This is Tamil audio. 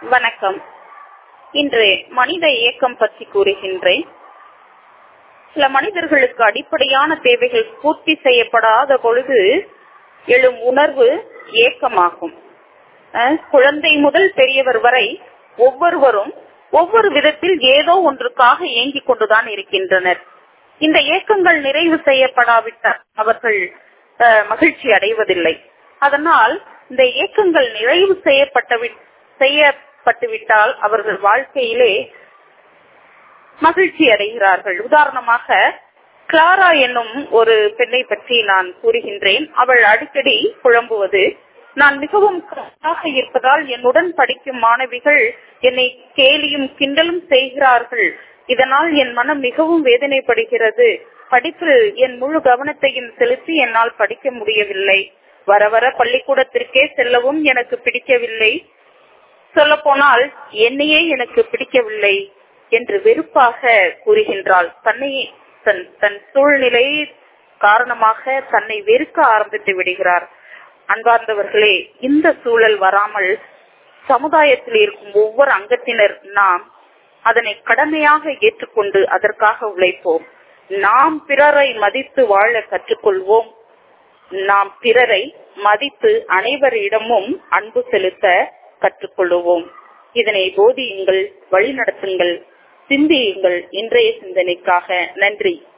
வணக்கம் இன்று மனித இயக்கம் பற்றி கூறுகின்றேன் சில மனிதர்களுக்கு அடிப்படையான தேவைகள் பூர்த்தி செய்யப்படாத பொழுது எழும் உணர்வு ஏக்கமாகும் அஹ், குழந்தை முதல் பெரியவர் வரை ஒவ்வொருவரும் ஒவ்வொரு விதத்தில் ஏதோ ஒன்றுக்காக ஏங்கிக் கொண்டுதான் இருக்கின்றனர் இந்த ஏக்கங்கள் நிறைவு செய்யப்படாவிட்டால் அவர்கள் அஹ், மகிழ்ச்சி அடைவதில்லை அதனால் இந்த ஏக்கங்கள் நிறைவு செய்யப்பட்ட செய்யப்பட்டுவிட்டால் அவர்கள் வாழ்க்கையிலே மகிழ்ச்சி அடைகிறார்கள் உதாரணமாக கிளாரா என்னும் ஒரு பெண்ணை பற்றி நான் கூறுகின்றேன் அவள் அடிக்கடி புலம்புவது நான் மிகவும் கஷ்டமாக இருப்பதால் என்னுடன் படிக்கும் மாணவிகள் என்னை கேலியும் கிண்டலும் செய்கிறார்கள் இதனால் என் மனம் மிகவும் வேதனைப்படுகிறது படிப்பில் என் முழு கவனத்தையும் செலுத்தி என்னால் படிக்க முடியவில்லை வர வர பள்ளிக்கூடத்திற்கே செல்லவும் எனக்கு பிடிக்கவில்லை சொல்ல போனால் என்னையே எனக்கு பிடிக்கவில்லை என்று வெறுப்பாக கூறுகின்றாள் தன்னை தன் தன் சூழ்நிலை காரணமாக தன்னை வெறுக்க ஆரம்பித்து விடுகிறார் அன்பார்ந்தவர்களே இந்த சூழல் வராமல் சமுதாயத்தில் இருக்கும் ஒவ்வொரு அங்கத்தினர் நாம் அதனை கடமையாக ஏற்றுக்கொண்டு அதற்காக உழைப்போம் நாம் பிறரை மதித்து வாழ கற்றுக்கொள்வோம் நாம் பிறரை மதித்து அனைவரிடமும் அன்பு செலுத்த கற்றுக்கொள்வோம் இதனை போதியுங்கள் வழிநடத்துங்கள் சிந்தியுங்கள் இன்றைய சிந்தனைக்காக நன்றி